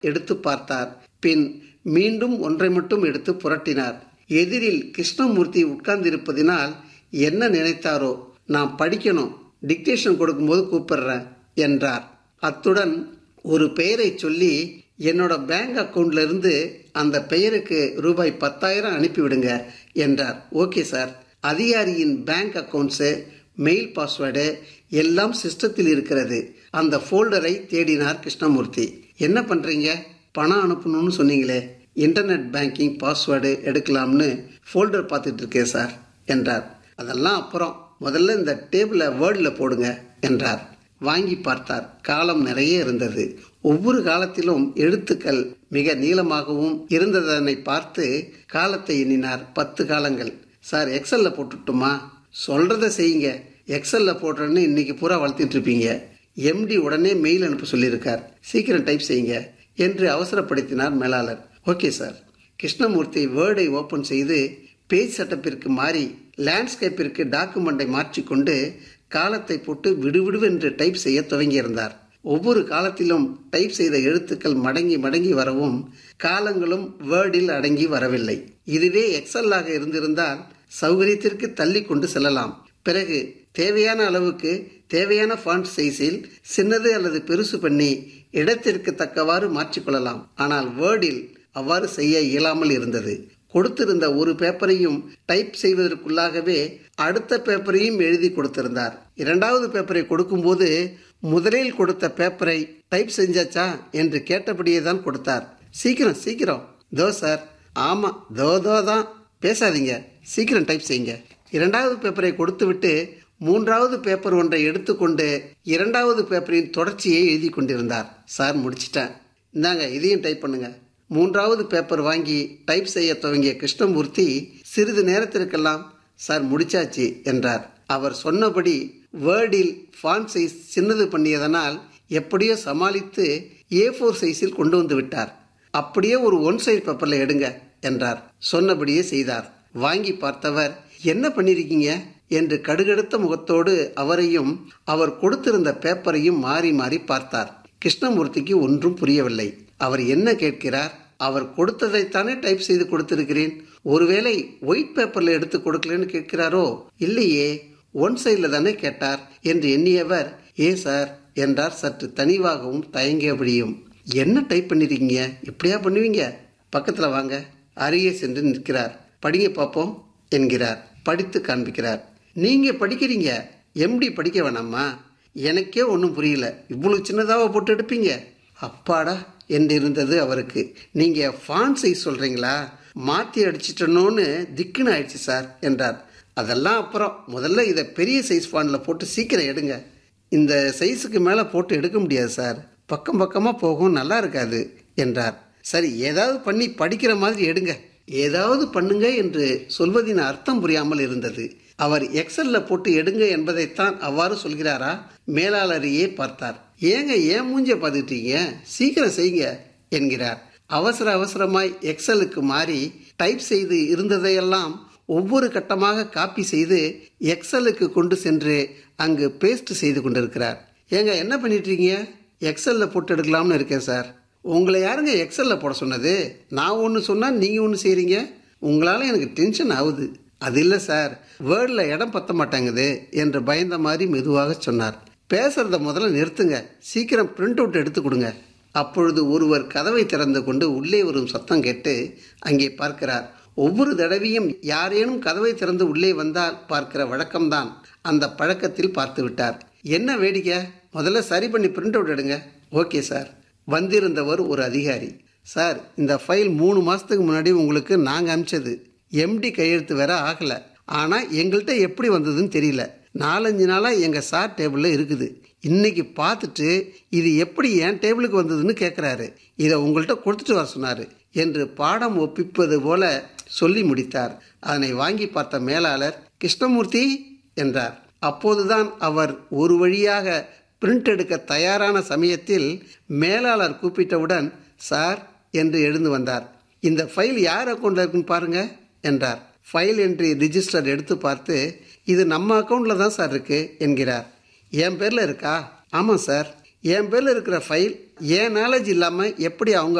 எடுத்து பார்த்தார் பின் மீண்டும் ஒன்றை மட்டும் எடுத்து புரட்டினார் எதிரில் கிருஷ்ணமூர்த்தி உட்கார்ந்திருப்பதினால் என்ன நினைத்தாரோ நான் படிக்கணும் டிக்டேஷன் கொடுக்கும்போது கூப்பிடுறேன் என்றார் அத்துடன் ஒரு பெயரை சொல்லி என்னோட பேங்க் அக்கவுண்ட்ல இருந்து அந்த பெயருக்கு ரூபாய் பத்தாயிரம் அனுப்பிவிடுங்க என்றார் ஓகே சார் அதிகாரியின் பேங்க் அக்கவுண்ட்ஸு மெயில் பாஸ்வேர்டு எல்லாம் சிஸ்டத்தில் இருக்கிறது அந்த ஃபோல்டரை தேடினார் கிருஷ்ணமூர்த்தி என்ன பண்றீங்க பணம் அனுப்பணும்னு சொன்னீங்களே இன்டர்நெட் பேங்கிங் பாஸ்வேர்டு எடுக்கலாம்னு ஃபோல்டர் பார்த்துட்டு இருக்கேன் சார் என்றார் அதெல்லாம் அப்புறம் முதல்ல இந்த டேபிளை வேர்டில் போடுங்க என்றார் வாங்கி பார்த்தார் காலம் நிறைய இருந்தது ஒவ்வொரு காலத்திலும் எழுத்துக்கள் மிக நீளமாகவும் இருந்ததனை பார்த்து காலத்தை எண்ணினார் பத்து காலங்கள் சார் எக்ஸல்ல போட்டுட்டுமா சொல்றத செய்யுங்க எக்ஸல்ல போடுறேன்னு இன்னைக்கு பூரா வளர்த்திட்டு இருப்பீங்க எம்டி உடனே மெயில் அனுப்ப சொல்லியிருக்கார் சீக்கிரம் டைப் செய்யுங்க என்று அவசரப்படுத்தினார் மேலாளர் ஓகே சார் கிருஷ்ணமூர்த்தி வேர்டை ஓபன் செய்து பேஜ் செட்டப்பிற்கு மாறி லேண்ட்ஸ்கேப்பிற்கு டாக்குமெண்டை மாற்றிக்கொண்டு காலத்தை போட்டு விடுவிடுவென்று டைப் செய்ய துவங்கியிருந்தார் ஒவ்வொரு காலத்திலும் டைப் செய்த எழுத்துக்கள் மடங்கி மடங்கி வரவும் காலங்களும் வேர்டில் அடங்கி வரவில்லை இதுவே எக்ஸல்லாக இருந்திருந்தால் சௌகரியத்திற்கு தள்ளி கொண்டு செல்லலாம் பிறகு தேவையான அளவுக்கு தேவையான ஃபாண்ட் சைஸில் சின்னது அல்லது பெருசு பண்ணி இடத்திற்கு தக்கவாறு மாற்றிக்கொள்ளலாம் ஆனால் வேர்டில் அவ்வாறு செய்ய இயலாமல் இருந்தது கொடுத்திருந்த ஒரு பேப்பரையும் டைப் செய்வதற்குள்ளாகவே அடுத்த பேப்பரையும் எழுதி கொடுத்திருந்தார் இரண்டாவது பேப்பரை கொடுக்கும்போது முதலில் கொடுத்த பேப்பரை டைப் செஞ்சாச்சா என்று கேட்டபடியே தான் கொடுத்தார் சீக்கிரம் சீக்கிரம் தோ சார் ஆமா தோ தோ தான் பேசாதீங்க சீக்கிரம் டைப் செய்யுங்க இரண்டாவது பேப்பரை கொடுத்துவிட்டு மூன்றாவது பேப்பர் ஒன்றை எடுத்துக்கொண்டு இரண்டாவது பேப்பரின் தொடர்ச்சியை எழுதி கொண்டிருந்தார் சார் முடிச்சிட்டேன் இந்தாங்க இதையும் டைப் பண்ணுங்க மூன்றாவது பேப்பர் வாங்கி டைப் செய்ய துவங்கிய கிருஷ்ணமூர்த்தி சிறிது நேரத்திற்கெல்லாம் சார் முடிச்சாச்சு என்றார் அவர் சொன்னபடி வேர்டில் ஃபாண்ட் சைஸ் சின்னது பண்ணியதனால் எப்படியோ சமாளித்து ஏ ஃபோர் சைஸில் கொண்டு வந்து விட்டார் அப்படியே ஒரு ஒன் சைடு பேப்பர்ல எடுங்க என்றார் சொன்னபடியே செய்தார் வாங்கி பார்த்தவர் என்ன பண்ணிருக்கீங்க என்று கடுகடுத்த முகத்தோடு அவரையும் அவர் கொடுத்திருந்த பேப்பரையும் மாறி மாறி பார்த்தார் கிருஷ்ணமூர்த்திக்கு ஒன்றும் புரியவில்லை அவர் என்ன கேட்கிறார் அவர் கொடுத்ததைத்தானே டைப் செய்து கொடுத்திருக்கிறேன் ஒருவேளை ஒயிட் பேப்பர்ல எடுத்து கொடுக்கலன்னு கேட்கிறாரோ இல்லையே ஒன் சைடில் தானே கேட்டார் என்று எண்ணியவர் ஏ சார் என்றார் சற்று தனிவாகவும் தயங்கியபடியும் என்ன டைப் பண்ணிருக்கீங்க இப்படியா பண்ணுவீங்க பக்கத்துல வாங்க அருகே சென்று நிற்கிறார் படிங்க பார்ப்போம் என்கிறார் படித்து காண்பிக்கிறார் நீங்க படிக்கிறீங்க எம்டி படிக்க வேணாமா எனக்கே ஒன்றும் புரியல இவ்வளவு சின்னதாக போட்டு எடுப்பீங்க அப்பாடா என்று இருந்தது அவருக்கு நீங்க ஃபான் சைஸ் சொல்றீங்களா மாத்தி அடிச்சிட்டனோன்னு திக்குன்னு ஆயிடுச்சு சார் என்றார் அதெல்லாம் அப்புறம் முதல்ல இதை பெரிய சைஸ் ஃபான்ல போட்டு சீக்கிரம் எடுங்க இந்த சைஸுக்கு மேலே போட்டு எடுக்க முடியாது சார் பக்கம் பக்கமாக போகும் நல்லா இருக்காது என்றார் சரி ஏதாவது பண்ணி படிக்கிற மாதிரி எடுங்க ஏதாவது பண்ணுங்க என்று சொல்வதின் அர்த்தம் புரியாமல் இருந்தது அவர் எக்ஸல்ல போட்டு எடுங்க என்பதைத்தான் அவ்வாறு சொல்கிறாரா மேலாளரையே பார்த்தார் ஏங்க ஏன் மூஞ்ச பார்த்துட்டீங்க சீக்கிரம் செய்யுங்க என்கிறார் அவசர அவசரமாய் எக்ஸலுக்கு மாறி டைப் செய்து இருந்ததையெல்லாம் ஒவ்வொரு கட்டமாக காப்பி செய்து எக்ஸலுக்கு கொண்டு சென்று அங்கு பேஸ்ட் செய்து கொண்டிருக்கிறார் ஏங்க என்ன பண்ணிட்டு இருக்கீங்க எக்ஸல்ல போட்டு எடுக்கலாம்னு இருக்கேன் சார் உங்களை யாருங்க எக்ஸல்ல போட சொன்னது நான் ஒன்று சொன்னால் நீங்கள் ஒன்று செய்கிறீங்க உங்களால் எனக்கு டென்ஷன் ஆகுது அது இல்லை சார் வேர்டில் இடம் பத்த மாட்டேங்குது என்று பயந்த மாதிரி மெதுவாக சொன்னார் பேசுறத முதல்ல நிறுத்துங்க சீக்கிரம் பிரிண்ட் அவுட் எடுத்து கொடுங்க அப்பொழுது ஒருவர் கதவை திறந்து கொண்டு உள்ளே வரும் சத்தம் கேட்டு அங்கே பார்க்கிறார் ஒவ்வொரு தடவையும் யாரேனும் கதவை திறந்து உள்ளே வந்தால் பார்க்கிற வழக்கம்தான் அந்த பழக்கத்தில் பார்த்து விட்டார் என்ன வேடிக்கை முதல்ல சரி பண்ணி பிரிண்ட் அவுட் எடுங்க ஓகே சார் வந்திருந்தவர் ஒரு அதிகாரி சார் இந்த ஃபைல் மூணு மாசத்துக்கு முன்னாடி உங்களுக்கு நாங்க அனுப்பிச்சது எம்டி கையெழுத்து வேற ஆகல ஆனா எங்கள்கிட்ட எப்படி வந்ததுன்னு தெரியல நாலஞ்சு நாளா எங்க சார் டேபிள்ல இருக்குது இன்னைக்கு பார்த்துட்டு இது எப்படி என் டேபிளுக்கு வந்ததுன்னு கேட்குறாரு இதை உங்கள்கிட்ட கொடுத்துட்டு வர சொன்னாரு என்று பாடம் ஒப்பிப்பது போல சொல்லி முடித்தார் அதனை வாங்கி பார்த்த மேலாளர் கிருஷ்ணமூர்த்தி என்றார் அப்போதுதான் அவர் ஒரு வழியாக பிரிண்ட் எடுக்க தயாரான சமயத்தில் மேலாளர் கூப்பிட்டவுடன் சார் என்று எழுந்து வந்தார் இந்த ஃபைல் யார் அக்கௌண்ட்ல இருக்குன்னு பாருங்க என்றார் ஃபைல் என்ட்ரி ரிஜிஸ்டர் எடுத்து பார்த்து இது நம்ம அக்கௌண்ட்ல தான் சார் இருக்கு என்கிறார் என் பேர்ல இருக்கா ஆமாம் சார் என் பேரில் இருக்கிற ஃபைல் என் நாலேஜ் இல்லாமல் எப்படி அவங்க